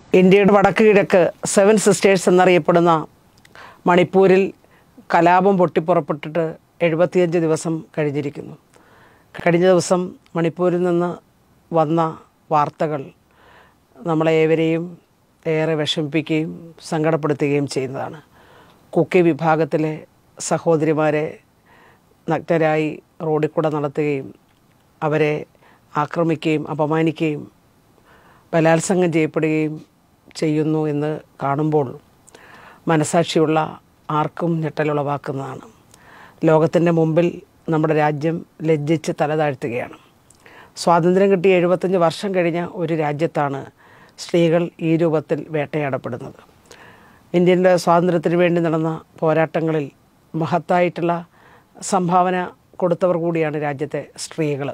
ഇന്ത്യയുടെ വടക്ക് കിഴക്ക് സെവൻ സിസ്റ്റേഴ്സ് എന്നറിയപ്പെടുന്ന മണിപ്പൂരിൽ കലാപം പൊട്ടിപ്പുറപ്പെട്ടിട്ട് എഴുപത്തിയഞ്ച് ദിവസം കഴിഞ്ഞിരിക്കുന്നു കഴിഞ്ഞ ദിവസം മണിപ്പൂരിൽ നിന്ന് വന്ന വാർത്തകൾ നമ്മളെ ഏവരെയും ഏറെ വിഷമിപ്പിക്കുകയും സങ്കടപ്പെടുത്തുകയും ചെയ്യുന്നതാണ് കുക്കി വിഭാഗത്തിലെ സഹോദരിമാരെ നഗ്നരായി റോഡിൽ കൂടെ നടത്തുകയും അവരെ ആക്രമിക്കുകയും അപമാനിക്കുകയും ബലാത്സംഗം ചെയ്യപ്പെടുകയും ചെയ്യുന്നു എന്ന് കാണുമ്പോൾ മനസാക്ഷിയുള്ള ആർക്കും ഞെട്ടലുളവാക്കുന്നതാണ് ലോകത്തിൻ്റെ മുമ്പിൽ നമ്മുടെ രാജ്യം ലജ്ജിച്ച് തല താഴ്ത്തുകയാണ് സ്വാതന്ത്ര്യം കിട്ടി എഴുപത്തഞ്ച് വർഷം കഴിഞ്ഞ ഒരു രാജ്യത്താണ് സ്ത്രീകൾ ഈ രൂപത്തിൽ വേട്ടയാടപ്പെടുന്നത് ഇന്ത്യൻ്റെ സ്വാതന്ത്ര്യത്തിന് വേണ്ടി നടന്ന പോരാട്ടങ്ങളിൽ മഹത്തായിട്ടുള്ള സംഭാവന കൊടുത്തവർ കൂടിയാണ് രാജ്യത്തെ സ്ത്രീകൾ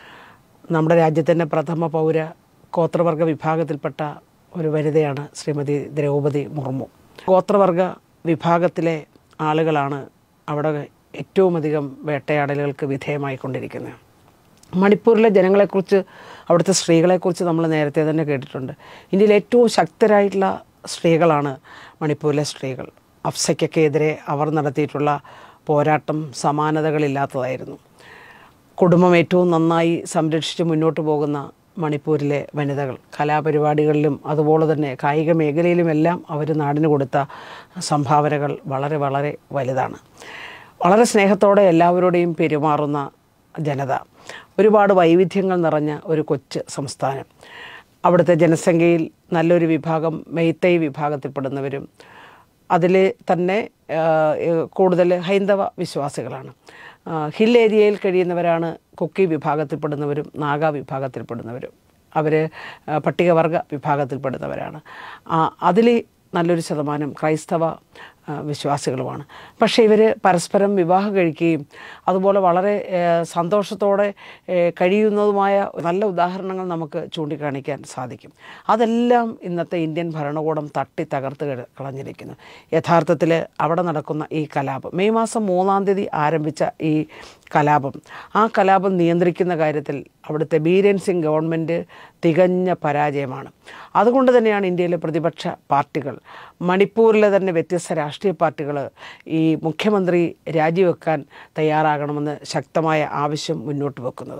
നമ്മുടെ രാജ്യത്തിൻ്റെ പ്രഥമ പൗര ഗോത്രവർഗ വിഭാഗത്തിൽപ്പെട്ട ഒരു വനിതയാണ് ശ്രീമതി ദ്രൗപദി മുർമു ഗോത്രവർഗ വിഭാഗത്തിലെ ആളുകളാണ് അവിടെ ഏറ്റവും അധികം വേട്ടയാടലുകൾക്ക് വിധേയമായിക്കൊണ്ടിരിക്കുന്നത് മണിപ്പൂരിലെ ജനങ്ങളെക്കുറിച്ച് അവിടുത്തെ സ്ത്രീകളെക്കുറിച്ച് നമ്മൾ നേരത്തെ തന്നെ കേട്ടിട്ടുണ്ട് ഇന്ത്യയിലെ ഏറ്റവും ശക്തരായിട്ടുള്ള സ്ത്രീകളാണ് മണിപ്പൂരിലെ സ്ത്രീകൾ അഫ്സയ്ക്കൊക്കെ അവർ നടത്തിയിട്ടുള്ള പോരാട്ടം സമാനതകളില്ലാത്തതായിരുന്നു കുടുംബം ഏറ്റവും നന്നായി സംരക്ഷിച്ച് മുന്നോട്ട് പോകുന്ന മണിപ്പൂരിലെ വനിതകൾ കലാപരിപാടികളിലും അതുപോലെ തന്നെ കായിക മേഖലയിലുമെല്ലാം അവർ നാടിന് കൊടുത്ത സംഭാവനകൾ വളരെ വളരെ വലുതാണ് വളരെ സ്നേഹത്തോടെ എല്ലാവരോടെയും പെരുമാറുന്ന ജനത ഒരുപാട് വൈവിധ്യങ്ങൾ നിറഞ്ഞ ഒരു കൊച്ചു സംസ്ഥാനം അവിടുത്തെ ജനസംഖ്യയിൽ നല്ലൊരു വിഭാഗം മെയ്ത്തൈ വിഭാഗത്തിൽപ്പെടുന്നവരും അതിൽ തന്നെ ആ, കൂടുതൽ ഹൈന്ദവ വിശ്വാസികളാണ് ആ, ഹിൽ ഏരിയയിൽ കഴിയുന്നവരാണ് കുക്കി വിഭാഗത്തിൽപ്പെടുന്നവരും നാഗ വിഭാഗത്തിൽപ്പെടുന്നവരും അവർ പട്ടികവർഗ വിഭാഗത്തിൽപ്പെടുന്നവരാണ് അതിൽ നല്ലൊരു ശതമാനം ക്രൈസ്തവ ആ, വിശ്വാസികളുമാണ് പക്ഷേ ഇവർ പരസ്പരം വിവാഹം കഴിക്കുകയും അതുപോലെ വളരെ ഏ, സന്തോഷത്തോടെ ഏ, കഴിയുന്നതുമായ നല്ല ഉദാഹരണങ്ങൾ നമുക്ക് ചൂണ്ടിക്കാണിക്കാൻ സാധിക്കും അതെല്ലാം ഇന്നത്തെ ഇന്ത്യൻ ഭരണകൂടം തട്ടി തകർത്ത് കള- കളഞ്ഞിരിക്കുന്നു യഥാർത്ഥത്തിൽ അവിടെ നടക്കുന്ന ഈ കലാപം മെയ് മാസം മൂന്നാം തീയതി ആരംഭിച്ച ഈ കലാപം ആ കലാപം നിയന്ത്രിക്കുന്ന കാര്യത്തിൽ അവിടുത്തെ ബീരൻ സിംഗ് ഗവൺമെൻറ് തികഞ്ഞ പരാജയമാണ് അതുകൊണ്ട് തന്നെയാണ് ഇന്ത്യയിലെ പ്രതിപക്ഷ പാർട്ടികൾ മണിപ്പൂരിലെ തന്നെ വ്യത്യസ്ത രാഷ്ട്രീയ പാർട്ടികൾ ഈ മുഖ്യമന്ത്രി രാജിവെക്കാൻ തയ്യാറാകണമെന്ന് ശക്തമായ ആവശ്യം മുന്നോട്ട് വെക്കുന്നത്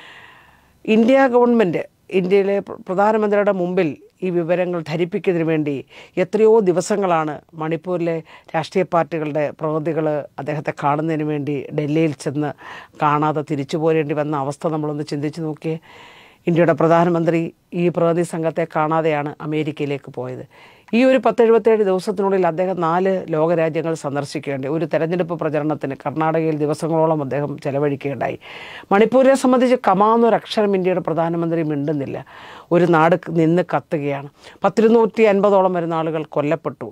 ഇന്ത്യ ഗവൺമെൻറ് ഇന്ത്യയിലെ പ്ര- പ്രധാനമന്ത്രിയുടെ മുമ്പിൽ ഈ വിവരങ്ങൾ ധരിപ്പിക്കുന്നതിന് വേണ്ടി എത്രയോ ദിവസങ്ങളാണ് മണിപ്പൂരിലെ രാഷ്ട്രീയ പാർട്ടികളുടെ പ്രതിനിധികൾ അദ്ദേഹത്തെ കാണുന്നതിന് വേണ്ടി ഡൽഹിയിൽ ചെന്ന് കാണാതെ തിരിച്ചു പോരേണ്ടി വന്ന അവസ്ഥ നമ്മളൊന്ന് ചിന്തിച്ച് നോക്കിയേ ഇന്ത്യയുടെ പ്രധാനമന്ത്രി ഈ പ്രതിനിധി സംഘത്തെ കാണാതെയാണ് അമേരിക്കയിലേക്ക് പോയത് ഈ ഒരു പത്തെഴുപത്തേഴ് ദിവസത്തിനുള്ളിൽ അദ്ദേഹം നാല് ലോകരാജ്യങ്ങൾ സന്ദർശിക്കുകയുണ്ടായി ഒരു തെരഞ്ഞെടുപ്പ് പ്രചരണത്തിന് കർണാടകയിൽ ദിവസങ്ങളോളം അദ്ദേഹം ചെലവഴിക്കുകയുണ്ടായി മണിപ്പൂരിനെ സംബന്ധിച്ച് കമാന്നൊരു അക്ഷരം ഇന്ത്യയുടെ പ്രധാനമന്ത്രി മിണ്ടുന്നില്ല ഒരു നാട് നിന്ന് കത്തുകയാണ് പത്തിരുന്നൂറ്റി അൻപതോളം വരുന്ന ആളുകൾ കൊല്ലപ്പെട്ടു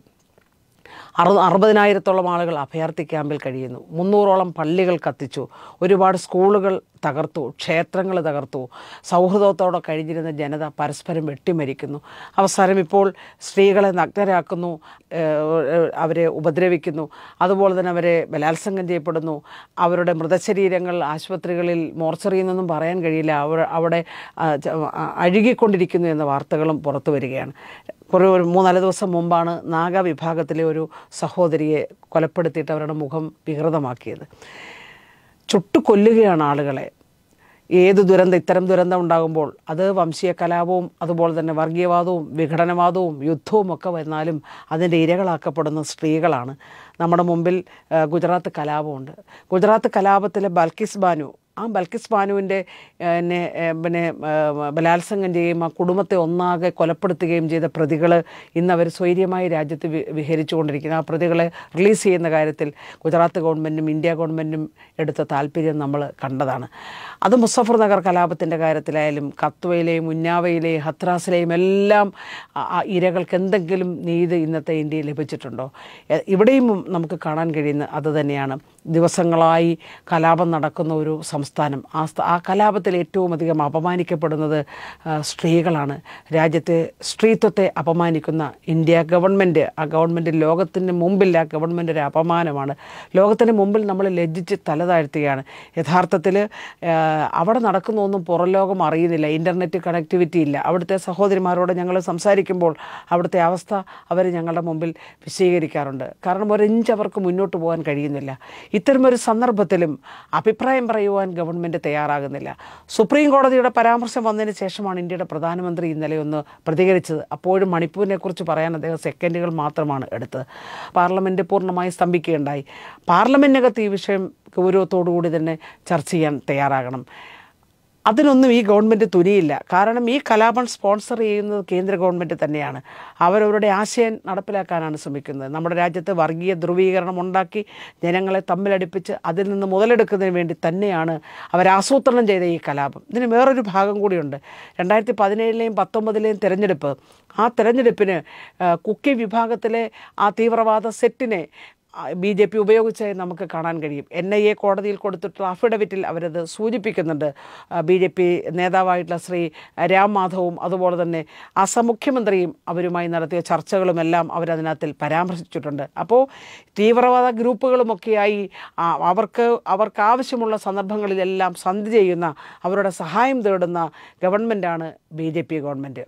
അറു അറുപതിനായിരത്തോളം ആളുകൾ അഭയാർത്ഥി ക്യാമ്പിൽ കഴിയുന്നു മുന്നൂറോളം പള്ളികൾ കത്തിച്ചു ഒരുപാട് സ്കൂളുകൾ തകർത്തു ക്ഷേത്രങ്ങൾ തകർത്തു സൗഹൃദത്തോടെ കഴിഞ്ഞിരുന്ന ജനത പരസ്പരം വെട്ടിമരിക്കുന്നു അവസാനം ഇപ്പോൾ സ്ത്രീകളെ നഗ്നരാക്കുന്നു ഏഹ്, അവരെ ഉപദ്രവിക്കുന്നു അതുപോലെ തന്നെ അവരെ ബലാത്സംഗം ചെയ്യപ്പെടുന്നു അവരുടെ മൃതശരീരങ്ങൾ ആശുപത്രികളിൽ മോർച്ചറിയിൽ നിന്നും പറയാൻ കഴിയില്ല അവർ അവിടെ ആ, ച- ആ, അഴുകിക്കൊണ്ടിരിക്കുന്നു എന്ന വാർത്തകളും പുറത്തു വരികയാണ് കുറേ ഒരു മൂന്നാല് ദിവസം മുമ്പാണ് നാഗ വിഭാഗത്തിലെ ഒരു സഹോദരിയെ കൊലപ്പെടുത്തിയിട്ട് അവരുടെ മുഖം വികൃതമാക്കിയത് ചുട്ടു കൊല്ലുകയാണ് ആളുകളെ ഏത് ദുരന്തം ഇത്തരം ദുരന്തം ഉണ്ടാകുമ്പോൾ അത് വംശീയ കലാപവും അതുപോലെ തന്നെ വർഗീയവാദവും വിഘടനവാദവും യുദ്ധവും ഒക്കെ വന്നാലും അതിൻ്റെ ഇരകളാക്കപ്പെടുന്ന സ്ത്രീകളാണ് നമ്മുടെ മുമ്പിൽ ആ, ഗുജറാത്ത് കലാപമുണ്ട് ഗുജറാത്ത് കലാപത്തിലെ ബൽക്കിസ് ബാനു ആ ബൽക്കിസ് ബാനുവിൻ്റെ എന്നെ പിന്നെ ആ, ബലാത്സംഗം ചെയ്യുകയും ആ കുടുംബത്തെ ഒന്നാകെ കൊലപ്പെടുത്തുകയും ചെയ്ത പ്രതികൾ ഇന്ന് അവർ സ്വൈര്യമായി രാജ്യത്ത് വി വിഹരിച്ചുകൊണ്ടിരിക്കുന്നു ആ പ്രതികളെ റിലീസ് ചെയ്യുന്ന കാര്യത്തിൽ ഗുജറാത്ത് ഗവൺമെൻറ്റും ഇന്ത്യ ഗവൺമെൻറ്റും എടുത്ത താല്പര്യം നമ്മൾ കണ്ടതാണ് അത് മുസഫർ നഗർ കലാപത്തിൻ്റെ കാര്യത്തിലായാലും കത്വയിലെയും ഉന്നാവയിലെയും ഹത്രാസിലെയും എല്ലാം ആ- ആ ഇരകൾക്ക് എന്തെങ്കിലും നീതി ഇന്നത്തെ ഇന്ത്യയിൽ ലഭിച്ചിട്ടുണ്ടോ എ- ഇവിടെയും നമുക്ക് കാണാൻ കഴിയുന്ന അത് തന്നെയാണ് ദിവസങ്ങളായി കലാപം നടക്കുന്ന ഒരു സംസ്ഥാനം ആ സ്ഥ- ആ കലാപത്തിൽ ഏറ്റവും അധികം അപമാനിക്കപ്പെടുന്നത് ആ, സ്ത്രീകളാണ് രാജ്യത്തെ സ്ത്രീത്വത്തെ അപമാനിക്കുന്ന ഇന്ത്യ ഗവൺമെൻറ് ആ ഗവൺമെൻറ് ലോകത്തിന് മുമ്പിൽ ആ ഗവൺമെൻറ് ഒരു അപമാനമാണ് ലോകത്തിന് മുമ്പിൽ നമ്മൾ ലജ്ജിച്ച് തല താഴ്ത്തുകയാണ് യഥാർത്ഥത്തിൽ അവിടെ നടക്കുന്നൊന്നും പുറം ലോകം അറിയുന്നില്ല ഇൻ്റർനെറ്റ് കണക്ടിവിറ്റി ഇല്ല അവിടുത്തെ സഹോദരിമാരോട് ഞങ്ങൾ സംസാരിക്കുമ്പോൾ അവിടുത്തെ അവസ്ഥ അവർ ഞങ്ങളുടെ മുമ്പിൽ വിശദീകരിക്കാറുണ്ട് കാരണം ഒരിഞ്ച് അവർക്ക് മുന്നോട്ട് പോകാൻ കഴിയുന്നില്ല ഇത്തരമൊരു സന്ദർഭത്തിലും അഭിപ്രായം പറയുവാൻ ഗവൺമെൻറ് തയ്യാറാകുന്നില്ല സുപ്രീം കോടതിയുടെ പരാമർശം വന്നതിന് ശേഷമാണ് ഇന്ത്യയുടെ പ്രധാനമന്ത്രി ഇന്നലെ ഒന്ന് പ്രതികരിച്ചത് അപ്പോഴും മണിപ്പൂരിനെ കുറിച്ച് പറയാൻ അദ്ദേഹം സെക്കൻഡുകൾ മാത്രമാണ് എടുത്തത് പാർലമെൻറ്റ് പൂർണ്ണമായി സ്തംഭിക്കുകയുണ്ടായി പാർലമെൻറ്റിനകത്ത് ഈ വിഷയം ഗൗരവത്തോടുകൂടി തന്നെ ചർച്ച ചെയ്യാൻ തയ്യാറാകണം അതിനൊന്നും ഈ ഗവൺമെൻറ് തുനിയില്ല കാരണം ഈ കലാപം സ്പോൺസർ ചെയ്യുന്നത് കേന്ദ്ര ഗവൺമെൻറ് തന്നെയാണ് അവരവരുടെ ആശയം നടപ്പിലാക്കാനാണ് ശ്രമിക്കുന്നത് നമ്മുടെ രാജ്യത്ത് വർഗീയ ധ്രുവീകരണം ഉണ്ടാക്കി ജനങ്ങളെ തമ്മിലടിപ്പിച്ച് അതിൽ നിന്ന് മുതലെടുക്കുന്നതിന് വേണ്ടി തന്നെയാണ് അവർ ആസൂത്രണം ചെയ്ത ഈ കലാപം ഇതിന് വേറൊരു ഭാഗം കൂടിയുണ്ട് രണ്ടായിരത്തി പതിനേഴിലെയും പത്തൊമ്പതിലെയും തിരഞ്ഞെടുപ്പ് ആ തിരഞ്ഞെടുപ്പിന് ആ, കുക്കി വിഭാഗത്തിലെ ആ തീവ്രവാദ സെറ്റിനെ ബി ജെ പി ഉപയോഗിച്ചായി നമുക്ക് കാണാൻ കഴിയും എൻ ഐ എ കോടതിയിൽ കൊടുത്തിട്ടുള്ള അഫിഡവിറ്റിൽ അവരത് സൂചിപ്പിക്കുന്നുണ്ട് ബി ജെ പി നേതാവായിട്ടുള്ള ശ്രീ രാം മാധവും അതുപോലെ തന്നെ അസം മുഖ്യമന്ത്രിയും അവരുമായി നടത്തിയ ചർച്ചകളുമെല്ലാം അവരതിനകത്തിൽ പരാമർശിച്ചിട്ടുണ്ട് അപ്പോൾ തീവ്രവാദ ഗ്രൂപ്പുകളുമൊക്കെയായി ആ, അവർക്ക് അവർക്ക് ആവശ്യമുള്ള സന്ദർഭങ്ങളിലെല്ലാം സന്ധി ചെയ്യുന്ന അവരുടെ സഹായം തേടുന്ന ഗവൺമെൻറ്റാണ് ബി ജെ പി ഗവൺമെൻറ്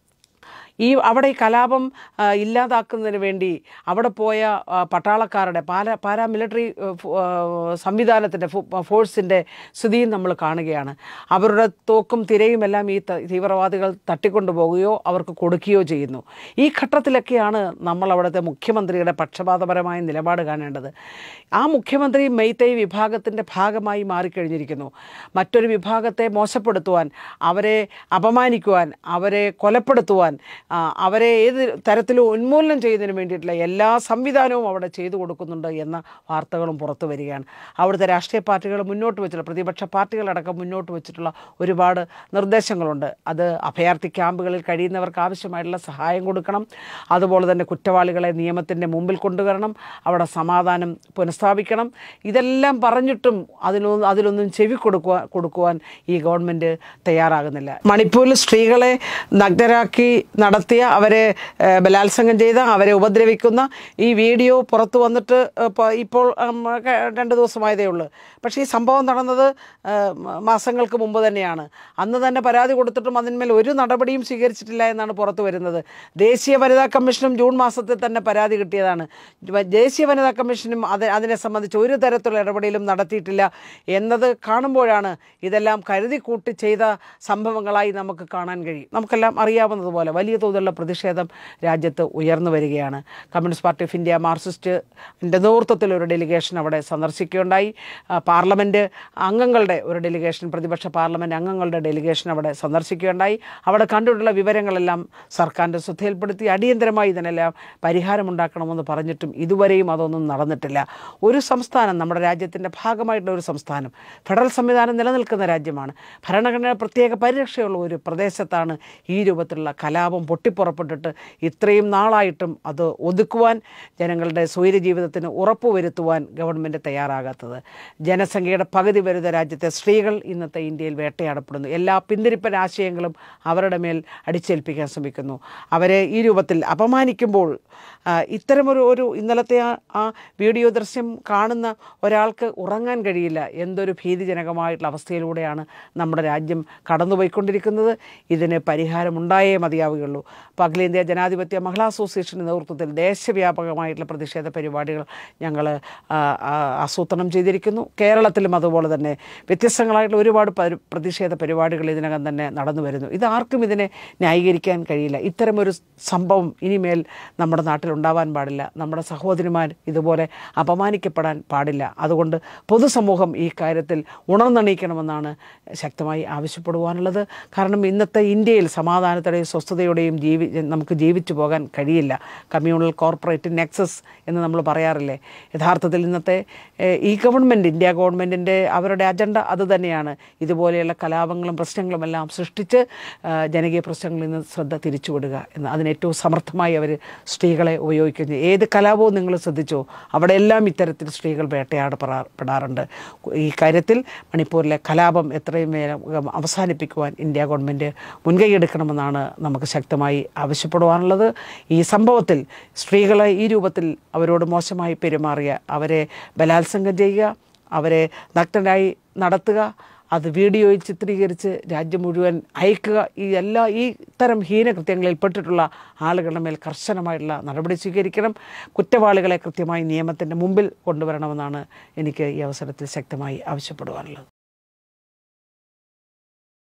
ഈ അവിടെ ഈ കലാപം ആ, ഇല്ലാതാക്കുന്നതിന് വേണ്ടി അവിടെ പോയ ആ, പട്ടാളക്കാരുടെ പാര പാരാമിലിറ്ററി സംവിധാനത്തിൻ്റെ ഫോഴ്സിൻ്റെ സ്ഥിതിയും നമ്മൾ കാണുകയാണ് അവരുടെ തോക്കും തിരയും എല്ലാം ഈ ത- തീവ്രവാദികൾ തട്ടിക്കൊണ്ടുപോകുകയോ അവർക്ക് കൊടുക്കുകയോ ചെയ്യുന്നു ഈ ഘട്ടത്തിലൊക്കെയാണ് നമ്മൾ അവിടുത്തെ മുഖ്യമന്ത്രിയുടെ പക്ഷപാതപരമായ നിലപാട് കാണേണ്ടത് ആ മുഖ്യമന്ത്രി മെയ്തൈ വിഭാഗത്തിൻ്റെ ഭാഗമായി മാറിക്കഴിഞ്ഞിരിക്കുന്നു മറ്റൊരു വിഭാഗത്തെ മോശപ്പെടുത്തുവാൻ അവരെ അപമാനിക്കുവാൻ അവരെ കൊലപ്പെടുത്തുവാൻ ആ, അവരെ ഏത് തരത്തിലും ഉന്മൂലനം ചെയ്യുന്നതിന് വേണ്ടിയിട്ടുള്ള എല്ലാ സംവിധാനവും അവിടെ ചെയ്തു കൊടുക്കുന്നുണ്ട് എന്ന വാർത്തകളും പുറത്തു വരികയാണ് അവിടുത്തെ രാഷ്ട്രീയ പാർട്ടികൾ മുന്നോട്ട് വെച്ചിട്ടുള്ള പ്രതിപക്ഷ പാർട്ടികളടക്കം മുന്നോട്ട് വെച്ചിട്ടുള്ള ഒരുപാട് നിർദ്ദേശങ്ങളുണ്ട് അത് അഭയാർത്ഥി ക്യാമ്പുകളിൽ കഴിയുന്നവർക്ക് ആവശ്യമായിട്ടുള്ള സഹായം കൊടുക്കണം അതുപോലെ തന്നെ കുറ്റവാളികളെ നിയമത്തിൻ്റെ മുമ്പിൽ കൊണ്ടുവരണം അവിടെ സമാധാനം പുനഃസ്ഥാപിക്കണം ഇതെല്ലാം പറഞ്ഞിട്ടും അതിനൊന്നും അതിലൊന്നും ചെവി കൊടുക്കുവാൻ കൊടുക്കുവാൻ ഈ ഗവൺമെൻറ് തയ്യാറാകുന്നില്ല മണിപ്പൂരിൽ സ്ത്രീകളെ നഗ്നരാക്കി നടത്തിയ അവരെ ഏഹ്, ബലാത്സംഗം ചെയ്ത അവരെ ഉപദ്രവിക്കുന്ന ഈ വീഡിയോ പുറത്തു വന്നിട്ട് ഇപ്പോൾ ഇപ്പോൾ ഉം, ക- രണ്ട് ദിവസമായതേ ഉള്ളൂ പക്ഷേ ഈ സംഭവം നടന്നത് ഏഹ്, മ- മാസങ്ങൾക്ക് മുമ്പ് തന്നെയാണ് അന്ന് തന്നെ പരാതി കൊടുത്തിട്ടും അതിന്മേൽ ഒരു നടപടിയും സ്വീകരിച്ചിട്ടില്ല എന്നാണ് പുറത്തു വരുന്നത് ദേശീയ വനിതാ കമ്മീഷനും ജൂൺ മാസത്തിൽ തന്നെ പരാതി കിട്ടിയതാണ് വ- ദേശീയ വനിതാ കമ്മീഷനും അത് അതിനെ സംബന്ധിച്ച് ഒരു തരത്തിലുള്ള ഇടപെടലും നടത്തിയിട്ടില്ല എന്നത് കാണുമ്പോഴാണ് ഇതെല്ലാം കരുതി കൂട്ടി ചെയ്ത സംഭവങ്ങളായി നമുക്ക് കാണാൻ കഴിയും നമുക്കെല്ലാം അറിയാവുന്നതുപോലെ വലിയ തോതിലുള്ള പ്രതിഷേധം രാജ്യത്ത് ഉയർന്നു വരികയാണ് കമ്മ്യൂണിസ്റ്റ് പാർട്ടി ഓഫ് ഇന്ത്യ മാർക്സിസ്റ്റിൻ്റെ നേതൃത്വത്തിൽ ഒരു ഡെലിഗേഷൻ അവിടെ സന്ദർശിക്കുകയുണ്ടായി ആ, പാർലമെൻറ്റ് അംഗങ്ങളുടെ ഒരു ഡെലിഗേഷൻ പ്രതിപക്ഷ പാർലമെൻറ്റ് അംഗങ്ങളുടെ ഡെലിഗേഷൻ അവിടെ സന്ദർശിക്കുകയുണ്ടായി അവിടെ കണ്ടിട്ടുള്ള വിവരങ്ങളെല്ലാം സർക്കാരിൻ്റെ ശ്രദ്ധയിൽപ്പെടുത്തി അടിയന്തരമായി ഇതിനെല്ലാം പരിഹാരമുണ്ടാക്കണമെന്ന് പറഞ്ഞിട്ടും ഇതുവരെയും അതൊന്നും നടന്നിട്ടില്ല ഒരു സംസ്ഥാനം നമ്മുടെ രാജ്യത്തിൻ്റെ ഭാഗമായിട്ടുള്ള ഒരു സംസ്ഥാനം ഫെഡറൽ സംവിധാനം നിലനിൽക്കുന്ന രാജ്യമാണ് ഭരണഘടന പ്രത്യേക പരിരക്ഷയുള്ള ഒരു പ്രദേശത്താണ് ഈ രൂപത്തിലുള്ള കലാപം പൊട്ടിപ്പുറപ്പെട്ടിട്ട് ഇത്രയും നാളായിട്ടും അത് ഒതുക്കുവാൻ ജനങ്ങളുടെ സ്വൈര്യ ജീവിതത്തിന് ഉറപ്പുവരുത്തുവാൻ ഗവൺമെൻറ് തയ്യാറാകാത്തത് ജനസംഖ്യയുടെ പകുതി വരുന്ന രാജ്യത്തെ സ്ത്രീകൾ ഇന്നത്തെ ഇന്ത്യയിൽ വേട്ടയാടപ്പെടുന്നു എല്ലാ പിന്തിരിപ്പൻ ആശയങ്ങളും അവരുടെ മേൽ അടിച്ചേൽപ്പിക്കാൻ ശ്രമിക്കുന്നു അവരെ ഈ രൂപത്തിൽ അപമാനിക്കുമ്പോൾ ആ, ഇത്തരമൊരു ഒരു ഇന്നലത്തെ ആ ആ വീഡിയോ ദൃശ്യം കാണുന്ന ഒരാൾക്ക് ഉറങ്ങാൻ കഴിയില്ല എന്തൊരു ഭീതിജനകമായിട്ടുള്ള അവസ്ഥയിലൂടെയാണ് നമ്മുടെ രാജ്യം കടന്നുപോയിക്കൊണ്ടിരിക്കുന്നത് ഇതിന് പരിഹാരമുണ്ടായേ മതിയാവുകയുള്ളൂ അപ്പോൾ അഖിലേന്ത്യാ ജനാധിപത്യ മഹിളാ അസോസിയേഷൻ്റെ നേതൃത്വത്തിൽ ദേശവ്യാപകമായിട്ടുള്ള പ്രതിഷേധ പരിപാടികൾ ഞങ്ങൾ ആസൂത്രണം ചെയ്തിരിക്കുന്നു കേരളത്തിലും അതുപോലെ തന്നെ വ്യത്യസ്തങ്ങളായിട്ടുള്ള ഒരുപാട് പരി- പ്രതിഷേധ പരിപാടികൾ ഇതിനകം തന്നെ നടന്നു വരുന്നു ഇത് ആർക്കും ഇതിനെ ന്യായീകരിക്കാൻ കഴിയില്ല ഇത്തരമൊരു സംഭവം ഇനിമേൽ നമ്മുടെ നാട്ടിൽ ഉണ്ടാവാൻ പാടില്ല നമ്മുടെ സഹോദരിമാർ ഇതുപോലെ അപമാനിക്കപ്പെടാൻ പാടില്ല അതുകൊണ്ട് പൊതുസമൂഹം ഈ കാര്യത്തിൽ ഉണർന്നെണീക്കണമെന്നാണ് ശക്തമായി ആവശ്യപ്പെടുവാനുള്ളത് കാരണം ഇന്നത്തെ ഇന്ത്യയിൽ സമാധാനത്തോടെയും സ്വസ്ഥതയോടെയും ഒരിക്കലും ജീവി നമുക്ക് ജീവിച്ചു പോകാൻ കഴിയില്ല കമ്മ്യൂണൽ കോർപ്പറേറ്റ് നെക്സസ് എന്ന് നമ്മൾ പറയാറില്ലേ യഥാർത്ഥത്തിൽ ഇന്നത്തെ ഏഹ്, ഈ ഗവൺമെൻറ് ഇന്ത്യ ഗവൺമെൻറ്റിൻ്റെ അവരുടെ അജണ്ട അത് തന്നെയാണ് ഇതുപോലെയുള്ള കലാപങ്ങളും പ്രശ്നങ്ങളും എല്ലാം സൃഷ്ടിച്ച് ആ, ജനകീയ പ്രശ്നങ്ങളിൽ നിന്ന് ശ്രദ്ധ തിരിച്ചുവിടുക എന്ന് അതിന് ഏറ്റവും സമർത്ഥമായി അവർ സ്ത്രീകളെ ഉപയോഗിക്കുന്നത് ഏത് കലാപവും നിങ്ങൾ ശ്രദ്ധിച്ചോ അവിടെയെല്ലാം ഇത്തരത്തിൽ സ്ത്രീകൾ വേട്ടയാടപ്പെടാറുണ്ട് ഈ കാര്യത്തിൽ മണിപ്പൂരിലെ കലാപം എത്രയും വേഗം അവസാനിപ്പിക്കുവാൻ ഇന്ത്യ ഗവൺമെൻറ് മുൻകൈ എടുക്കണമെന്നാണ് നമുക്ക് ശക്തമായി ആവശ്യപ്പെടുവാനുള്ളത് ഈ സംഭവത്തിൽ സ്ത്രീകളെ ഈ രൂപത്തിൽ അവരോട് മോശമായി പെരുമാറിയ അവരെ ബലാത്സംഗം ചെയ്യുക അവരെ നഗ്നരായി നടത്തുക അത് വീഡിയോയിൽ ചിത്രീകരിച്ച് രാജ്യം മുഴുവൻ അയക്കുക ഈ എല്ലാ ഈ ഇത്തരം ഹീനകൃത്യങ്ങളിൽ പെട്ടിട്ടുള്ള ആളുകളുടെ മേൽ കർശനമായിട്ടുള്ള നടപടി സ്വീകരിക്കണം കുറ്റവാളികളെ കൃത്യമായി നിയമത്തിൻ്റെ മുമ്പിൽ കൊണ്ടുവരണമെന്നാണ് എനിക്ക് ഈ അവസരത്തിൽ ശക്തമായി ആവശ്യപ്പെടുവാനുള്ളത്